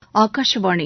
ஆகாஷவாணி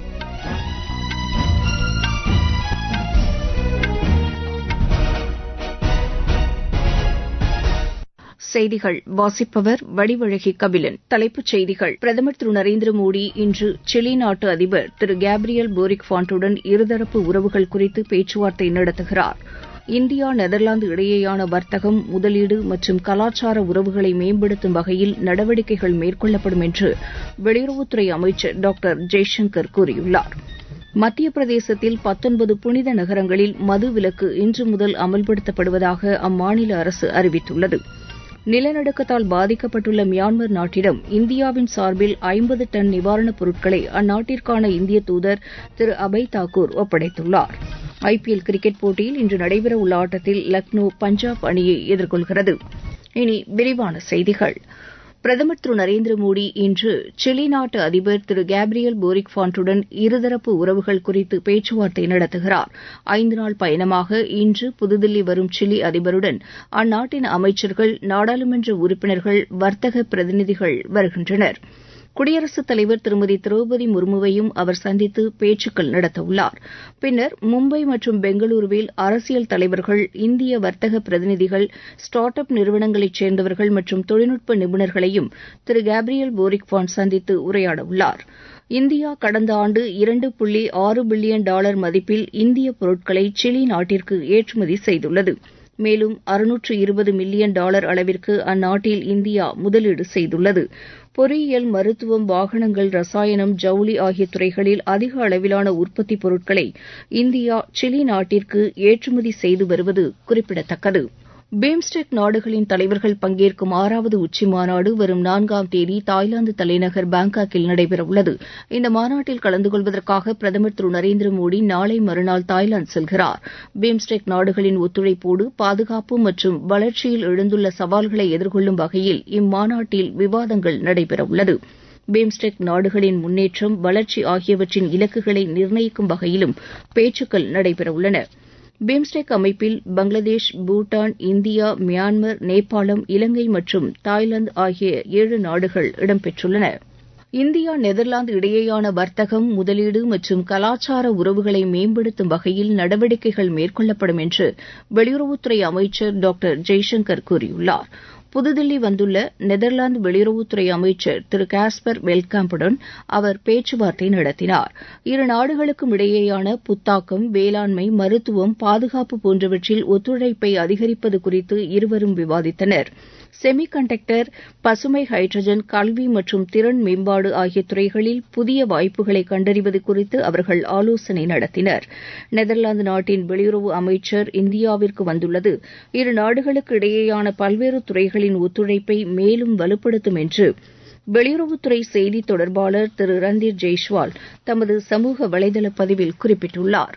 செய்திகள் வாசிப்பவர் வடிவழகி கபிலன் தலைப்புச் செய்திகள் பிரதமர் திரு நரேந்திர மோடி இன்று சிலி நாட்டு அதிபர் திரு கேப்ரியல் போரிக் பாண்டுடன் இருதரப்பு உறவுகள் குறித்து பேச்சுவார்த்தை நடத்துகிறார் இந்தியா நெதர்லாந்து இடையேயான வர்த்தகம் முதலீடு மற்றும் கலாச்சார உறவுகளை மேம்படுத்தும் வகையில் நடவடிக்கைகள் மேற்கொள்ளப்படும் என்று வெளியுறவுத்துறை அமைச்சர் டாக்டர் ஜெய்சங்கர் கூறியுள்ளார் மத்திய பிரதேசத்தில் பத்தொன்பது புனித நகரங்களில் மது விலக்கு இன்று முதல் அமல்படுத்தப்படுவதாக அம்மாநில அரசு அறிவித்துள்ளது நிலநடுக்கத்தால் பாதிக்கப்பட்டுள்ள மியான்மர் நாட்டிடம் இந்தியாவின் சார்பில் ஐம்பது டன் நிவாரணப் பொருட்களை அந்நாட்டிற்கான இந்திய தூதர் திரு அபய் தாக்கூர் ஒப்படைத்துள்ளார் ஐபிஎல் கிரிக்கெட் போட்டியில் இன்று நடைபெறவுள்ள ஆட்டத்தில் லக்னோ பஞ்சாப் அணியை எதிர்கொள்கிறது இனி விரிவான செய்திகள் பிரதமர் திரு நரேந்திர மோடி இன்று சிலி நாட்டு அதிபர் திரு கேப்ரியல் போரிக் பாண்டுடன் இருதரப்பு உறவுகள் குறித்து பேச்சுவார்த்தை நடத்துகிறார் ஐந்து நாள் பயணமாக இன்று புதுதில்லி வரும் சிலி அதிபருடன் அந்நாட்டின் அமைச்சர்கள் நாடாளுமன்ற உறுப்பினர்கள் வர்த்தக பிரதிநிதிகள் வருகின்றனர் குடியரசுத் தலைவர் திருமதி திரௌபதி முர்முவையும் அவர் சந்தித்து பேச்சுக்கள் நடத்தவுள்ளார் பின்னர் மும்பை மற்றும் பெங்களூருவில் அரசியல் தலைவர்கள் இந்திய வர்த்தக பிரதிநிதிகள் ஸ்டார்ட் அப் நிறுவனங்களைச் சேர்ந்தவர்கள் மற்றும் தொழில்நுட்ப நிபுணர்களையும் திரு கேப்ரியல் போரிக் பாண்ட் சந்தித்து உரையாடவுள்ளார் இந்தியா கடந்த ஆண்டு இரண்டு புள்ளி ஆறு பில்லியன் டாலர் மதிப்பில் இந்திய பொருட்களை சிலி நாட்டிற்கு ஏற்றுமதி செய்துள்ளது மேலும் அறுநூற்று இருபது மில்லியன் டாலர் அளவிற்கு அந்நாட்டில் இந்தியா முதலீடு செய்துள்ளது பொறியியல் மருத்துவம் வாகனங்கள் ரசாயனம் ஜவுளி ஆகிய துறைகளில் அதிக அளவிலான உற்பத்தி பொருட்களை இந்தியா சிலி நாட்டிற்கு ஏற்றுமதி செய்து வருவது குறிப்பிடத்தக்கது பிம்ஸ்டெக் நாடுகளின் தலைவர்கள் பங்கேற்கும் ஆறாவது உச்சி மாநாடு வரும் நான்காம் தேதி தாய்லாந்து தலைநகர் பாங்காக்கில் நடைபெறவுள்ளது இந்த மாநாட்டில் கலந்து கொள்வதற்காக பிரதமர் திரு நரேந்திர மோடி நாளை மறுநாள் தாய்லாந்து செல்கிறார் பிம்ஸ்டெக் நாடுகளின் ஒத்துழைப்போடு பாதுகாப்பு மற்றும் வளர்ச்சியில் எழுந்துள்ள சவால்களை எதிர்கொள்ளும் வகையில் இம்மாநாட்டில் விவாதங்கள் நடைபெறவுள்ளது பிம்ஸ்டெக் நாடுகளின் முன்னேற்றம் வளர்ச்சி ஆகியவற்றின் இலக்குகளை நிர்ணயிக்கும் வகையிலும் பேச்சுக்கள் நடைபெறவுள்ளன பிம்ஸ்டெக் அமைப்பில் பங்களாதேஷ் பூட்டான் இந்தியா மியான்மர் நேபாளம் இலங்கை மற்றும் தாய்லாந்து ஆகிய ஏழு நாடுகள் இடம்பெற்றுள்ளன இந்தியா நெதர்லாந்து இடையேயான வர்த்தகம் முதலீடு மற்றும் கலாச்சார உறவுகளை மேம்படுத்தும் வகையில் நடவடிக்கைகள் மேற்கொள்ளப்படும் என்று வெளியுறவுத்துறை அமைச்சர் டாக்டர் ஜெய்சங்கர் கூறியுள்ளார் புதுதில்லி வந்துள்ள நெதர்லாந்து வெளியுறவுத்துறை அமைச்சர் திரு காஸ்பர் வெல்காம்புடன் அவர் பேச்சுவார்த்தை நடத்தினார் இரு நாடுகளுக்கும் இடையேயான புத்தாக்கம் வேளாண்மை மருத்துவம் பாதுகாப்பு போன்றவற்றில் ஒத்துழைப்பை அதிகரிப்பது குறித்து இருவரும் விவாதித்தனர் செமி கண்டக்டர் பசுமை ஹைட்ரஜன் கல்வி மற்றும் திறன் மேம்பாடு ஆகிய துறைகளில் புதிய வாய்ப்புகளை கண்டறிவது குறித்து அவர்கள் ஆலோசனை நடத்தினர் நெதர்லாந்து நாட்டின் வெளியுறவு அமைச்சர் இந்தியாவிற்கு வந்துள்ளது இரு நாடுகளுக்கு இடையேயான பல்வேறு துறைகளின் ஒத்துழைப்பை மேலும் வலுப்படுத்தும் என்று வெளியுறவுத்துறை செய்தி தொடர்பாளர் திரு ரந்தீர் ஜெய்ஷ்வால் தமது சமூக வலைதள பதிவில் குறிப்பிட்டுள்ளார்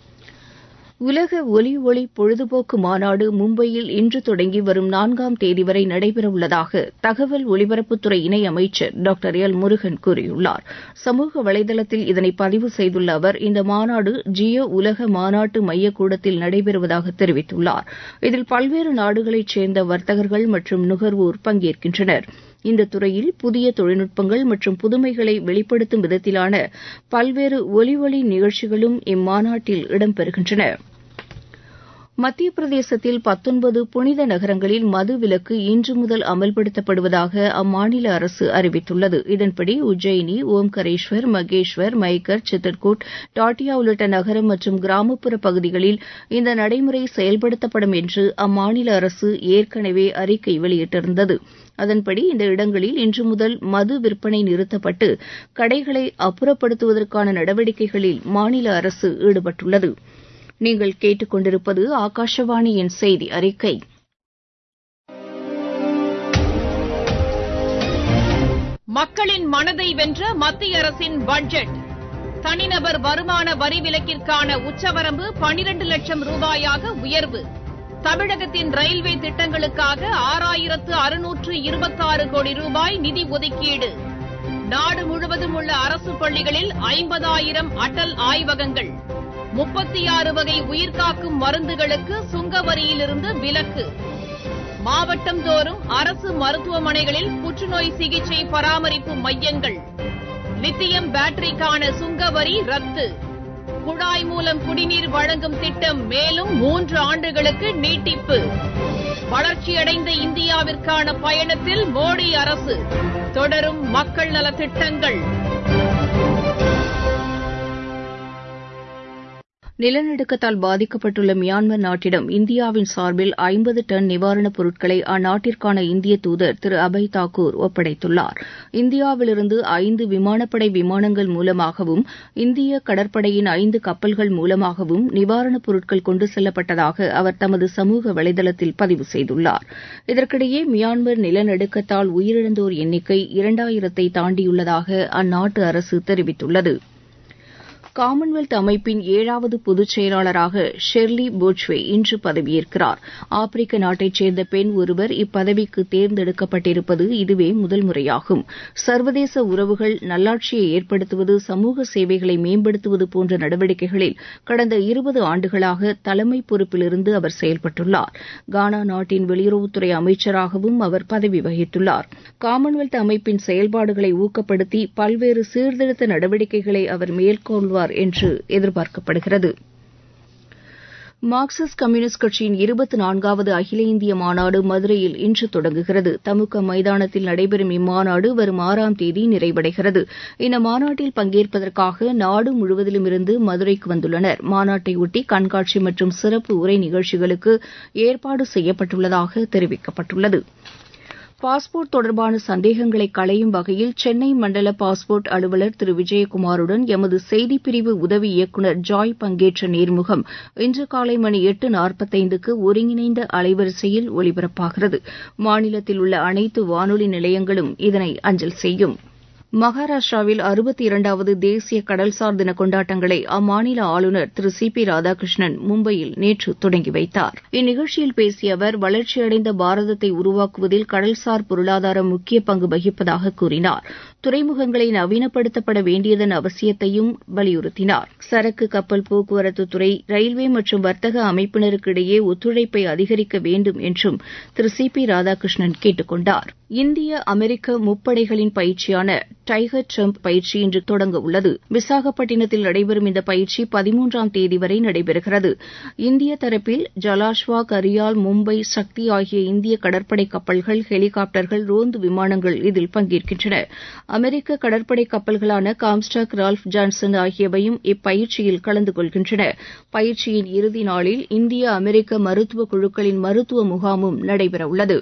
உலக ஒலி ஒளி பொழுதுபோக்கு மாநாடு மும்பையில் இன்று தொடங்கி வரும் நான்காம் தேதி வரை நடைபெறவுள்ளதாக தகவல் ஒலிபரப்புத்துறை இணை அமைச்சர் டாக்டர் எல் முருகன் கூறியுள்ளார் சமூக வலைதளத்தில் இதனை பதிவு செய்துள்ள அவர் இந்த மாநாடு ஜியோ உலக மாநாட்டு மையக்கூடத்தில் நடைபெறுவதாக தெரிவித்துள்ளார் இதில் பல்வேறு நாடுகளைச் சேர்ந்த வர்த்தகர்கள் மற்றும் நுகர்வோர் பங்கேற்கின்றனர் இந்த துறையில் புதிய தொழில்நுட்பங்கள் மற்றும் புதுமைகளை வெளிப்படுத்தும் விதத்திலான பல்வேறு ஒலி ஒளி நிகழ்ச்சிகளும் இம்மாநாட்டில் இடம்பெறுகின்றன மத்திய பிரதேசத்தில் பத்தொன்பது புனித நகரங்களில் மது விலக்கு இன்று முதல் அமல்படுத்தப்படுவதாக அம்மாநில அரசு அறிவித்துள்ளது இதன்படி உஜ்ஜயினி ஓம்கரேஸ்வர் மகேஸ்வர் மைகர் சித்தர்கூட் டாட்டியா உள்ளிட்ட நகரம் மற்றும் கிராமப்புற பகுதிகளில் இந்த நடைமுறை செயல்படுத்தப்படும் என்று அம்மாநில அரசு ஏற்கனவே அறிக்கை வெளியிட்டிருந்தது அதன்படி இந்த இடங்களில் இன்று முதல் மது விற்பனை நிறுத்தப்பட்டு கடைகளை அப்புறப்படுத்துவதற்கான நடவடிக்கைகளில் மாநில அரசு ஈடுபட்டுள்ளது நீங்கள் கேட்டுக்கொண்டிருப்பது ஆகாஷவாணியின் செய்தி அறிக்கை மக்களின் மனதை வென்ற மத்திய அரசின் பட்ஜெட் தனிநபர் வருமான வரி விலக்கிற்கான உச்சவரம்பு பனிரண்டு லட்சம் ரூபாயாக உயர்வு தமிழகத்தின் ரயில்வே திட்டங்களுக்காக ஆறாயிரத்து அறுநூற்று இருபத்தாறு கோடி ரூபாய் நிதி ஒதுக்கீடு நாடு முழுவதும் உள்ள அரசு பள்ளிகளில் ஐம்பதாயிரம் அடல் ஆய்வகங்கள் முப்பத்தி ஆறு வகை உயிர்காக்கும் மருந்துகளுக்கு சுங்க வரியிலிருந்து விலக்கு மாவட்டம் தோறும் அரசு மருத்துவமனைகளில் புற்றுநோய் சிகிச்சை பராமரிப்பு மையங்கள் லித்தியம் பேட்டரிக்கான சுங்க வரி ரத்து குழாய் மூலம் குடிநீர் வழங்கும் திட்டம் மேலும் மூன்று ஆண்டுகளுக்கு நீட்டிப்பு வளர்ச்சியடைந்த இந்தியாவிற்கான பயணத்தில் மோடி அரசு தொடரும் மக்கள் நலத் திட்டங்கள் நிலநடுக்கத்தால் பாதிக்கப்பட்டுள்ள மியான்மர் நாட்டிடம் இந்தியாவின் சார்பில் ஐம்பது டன் நிவாரணப் பொருட்களை அந்நாட்டிற்கான இந்திய தூதர் திரு அபய் தாக்கூர் ஒப்படைத்துள்ளார் இந்தியாவிலிருந்து ஐந்து விமானப்படை விமானங்கள் மூலமாகவும் இந்திய கடற்படையின் ஐந்து கப்பல்கள் மூலமாகவும் நிவாரணப் பொருட்கள் கொண்டு செல்லப்பட்டதாக அவர் தமது சமூக வலைதளத்தில் பதிவு செய்துள்ளார் இதற்கிடையே மியான்மர் நிலநடுக்கத்தால் உயிரிழந்தோர் எண்ணிக்கை இரண்டாயிரத்தை தாண்டியுள்ளதாக அந்நாட்டு அரசு தெரிவித்துள்ளது காமன்வெல்த் அமைப்பின் ஏழாவது பொதுச் செயலாளராக ஷெர்லி போட்ச்வே இன்று பதவியேற்கிறார் ஆப்பிரிக்க நாட்டைச் சேர்ந்த பெண் ஒருவர் இப்பதவிக்கு தேர்ந்தெடுக்கப்பட்டிருப்பது இதுவே முதல் முறையாகும் சர்வதேச உறவுகள் நல்லாட்சியை ஏற்படுத்துவது சமூக சேவைகளை மேம்படுத்துவது போன்ற நடவடிக்கைகளில் கடந்த இருபது ஆண்டுகளாக தலைமை பொறுப்பிலிருந்து அவர் செயல்பட்டுள்ளார் கானா நாட்டின் வெளியுறவுத்துறை அமைச்சராகவும் அவர் பதவி வகித்துள்ளார் காமன்வெல்த் அமைப்பின் செயல்பாடுகளை ஊக்கப்படுத்தி பல்வேறு சீர்திருத்த நடவடிக்கைகளை அவர் மேற்கொள்வார் என்று எதிர்பார்க்கப்படுகிறது மார்க்சிஸ்ட் கம்யூனிஸ்ட் கட்சியின் இருபத்தி நான்காவது அகில இந்திய மாநாடு மதுரையில் இன்று தொடங்குகிறது தமுக மைதானத்தில் நடைபெறும் இம்மாநாடு வரும் ஆறாம் தேதி நிறைவடைகிறது இந்த மாநாட்டில் பங்கேற்பதற்காக நாடு முழுவதிலுமிருந்து மதுரைக்கு வந்துள்ளனர் மாநாட்டையொட்டி கண்காட்சி மற்றும் சிறப்பு உரை நிகழ்ச்சிகளுக்கு ஏற்பாடு செய்யப்பட்டுள்ளதாக தெரிவிக்கப்பட்டுள்ளது பாஸ்போர்ட் தொடர்பான சந்தேகங்களை களையும் வகையில் சென்னை மண்டல பாஸ்போர்ட் அலுவலர் திரு விஜயகுமாருடன் எமது செய்திப்பிரிவு உதவி இயக்குநர் ஜாய் பங்கேற்ற நேர்முகம் இன்று காலை மணி எட்டு நாற்பத்தைந்துக்கு ஒருங்கிணைந்த அலைவரிசையில் ஒலிபரப்பாகிறது மாநிலத்தில் உள்ள அனைத்து வானொலி நிலையங்களும் இதனை அஞ்சல் செய்யும் மகாராஷ்டிராவில் அறுபத்தி இரண்டாவது தேசிய கடல்சார் தின கொண்டாட்டங்களை அம்மாநில ஆளுநர் திரு சி பி ராதாகிருஷ்ணன் மும்பையில் நேற்று தொடங்கி வைத்தார் இந்நிகழ்ச்சியில் பேசிய அவர் வளர்ச்சியடைந்த பாரதத்தை உருவாக்குவதில் கடல்சார் பொருளாதாரம் முக்கிய பங்கு வகிப்பதாக கூறினார் துறைமுகங்களை நவீனப்படுத்தப்பட வேண்டியதன் அவசியத்தையும் வலியுறுத்தினார் சரக்கு கப்பல் போக்குவரத்து துறை ரயில்வே மற்றும் வர்த்தக அமைப்பினருக்கு இடையே ஒத்துழைப்பை அதிகரிக்க வேண்டும் என்றும் திரு சி பி ராதாகிருஷ்ணன் கேட்டுக் கொண்டார் இந்திய அமெரிக்க முப்படைகளின் பயிற்சியான டைகர் ட்ரம்ப் பயிற்சி இன்று தொடங்க உள்ளது விசாகப்பட்டினத்தில் நடைபெறும் இந்த பயிற்சி பதிமூன்றாம் தேதி வரை நடைபெறுகிறது இந்திய தரப்பில் ஜலாஷ்வா கரியால் மும்பை சக்தி ஆகிய இந்திய கடற்படை கப்பல்கள் ஹெலிகாப்டர்கள் ரோந்து விமானங்கள் இதில் பங்கேற்கின்றன அமெரிக்க கடற்படை கப்பல்களான காம்ஸ்டாக் ரால்ஃப் ஜான்சன் ஆகியவையும் இப்பயிற்சியில் கலந்து கொள்கின்றன பயிற்சியின் இறுதி நாளில் இந்திய அமெரிக்க மருத்துவ குழுக்களின் மருத்துவ முகாமும் நடைபெறவுள்ளது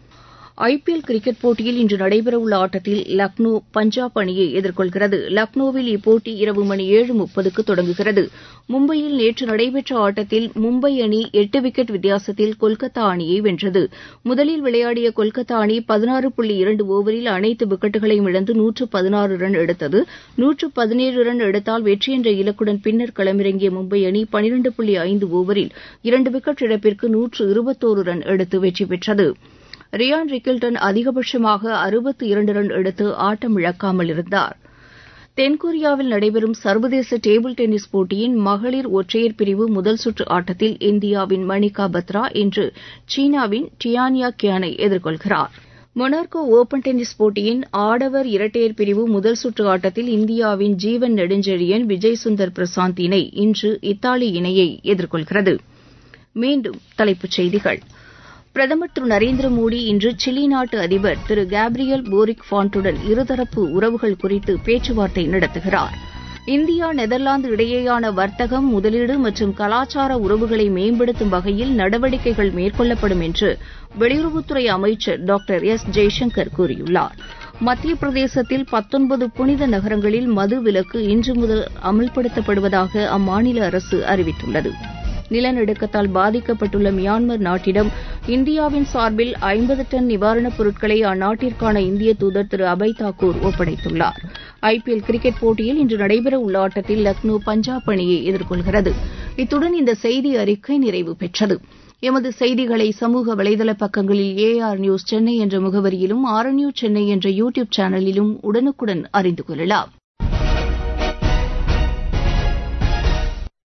ஐபிஎல் கிரிக்கெட் போட்டியில் இன்று நடைபெறவுள்ள ஆட்டத்தில் லக்னோ பஞ்சாப் அணியை எதிர்கொள்கிறது லக்னோவில் இப்போட்டி இரவு மணி ஏழு முப்பதுக்கு தொடங்குகிறது மும்பையில் நேற்று நடைபெற்ற ஆட்டத்தில் மும்பை அணி எட்டு விக்கெட் வித்தியாசத்தில் கொல்கத்தா அணியை வென்றது முதலில் விளையாடிய கொல்கத்தா அணி பதினாறு புள்ளி இரண்டு ஓவரில் அனைத்து விக்கெட்டுகளையும் இழந்து நூற்று பதினாறு ரன் எடுத்தது நூற்று பதினேழு ரன் எடுத்தால் வெற்றி என்ற இலக்குடன் பின்னர் களமிறங்கிய மும்பை அணி பனிரண்டு புள்ளி ஐந்து ஓவரில் இரண்டு விக்கெட் இழப்பிற்கு நூற்று இருபத்தோரு ரன் எடுத்து வெற்றி பெற்றது ரியான் ரிக்கில்டன் அதிகபட்சமாக அறுபத்தி இரண்டு ரன் எடுத்து ஆட்டம் இழக்காமல் இருந்தார் தென்கொரியாவில் நடைபெறும் சர்வதேச டேபிள் டென்னிஸ் போட்டியின் மகளிர் ஒற்றையர் பிரிவு முதல் சுற்று ஆட்டத்தில் இந்தியாவின் மணிகா பத்ரா இன்று சீனாவின் டியானியா கியானை எதிர்கொள்கிறார் மொனார்கோ ஒபன் டென்னிஸ் போட்டியின் ஆடவர் இரட்டையர் பிரிவு முதல் சுற்று ஆட்டத்தில் இந்தியாவின் ஜீவன் நெடுஞ்செழியன் விஜய் சுந்தர் பிரசாந்த் இணை இன்று இத்தாலி இணையை எதிர்கொள்கிறது மீண்டும் தலைப்புச் செய்திகள் பிரதமர் திரு நரேந்திர மோடி இன்று சிலி நாட்டு அதிபர் திரு கேப்ரியல் போரிக் ஃபாண்டுடன் இருதரப்பு உறவுகள் குறித்து பேச்சுவார்த்தை நடத்துகிறார் இந்தியா நெதர்லாந்து இடையேயான வர்த்தகம் முதலீடு மற்றும் கலாச்சார உறவுகளை மேம்படுத்தும் வகையில் நடவடிக்கைகள் மேற்கொள்ளப்படும் என்று வெளியுறவுத்துறை அமைச்சர் டாக்டர் எஸ் ஜெய்சங்கர் கூறியுள்ளார் மத்திய பிரதேசத்தில் பத்தொன்பது புனித நகரங்களில் மது விலக்கு இன்று முதல் அமல்படுத்தப்படுவதாக அம்மாநில அரசு அறிவித்துள்ளது நிலநடுக்கத்தால் பாதிக்கப்பட்டுள்ள மியான்மர் நாட்டிடம் இந்தியாவின் சார்பில் ஐம்பது டன் நிவாரணப் பொருட்களை அந்நாட்டிற்கான இந்திய தூதர் திரு அபய் தாக்கூர் ஒப்படைத்துள்ளார் ஐபிஎல் கிரிக்கெட் போட்டியில் இன்று நடைபெற உள்ள ஆட்டத்தில் லக்னோ பஞ்சாப் அணியை எதிர்கொள்கிறது இத்துடன் இந்த செய்தி அறிக்கை நிறைவு பெற்றது எமது செய்திகளை சமூக வலைதள பக்கங்களில் ஏஆர் நியூஸ் சென்னை என்ற முகவரியிலும் ஆர் நியூஸ் சென்னை என்ற யூ டியூப் சேனலிலும் உடனுக்குடன் அறிந்து கொள்ளலாம்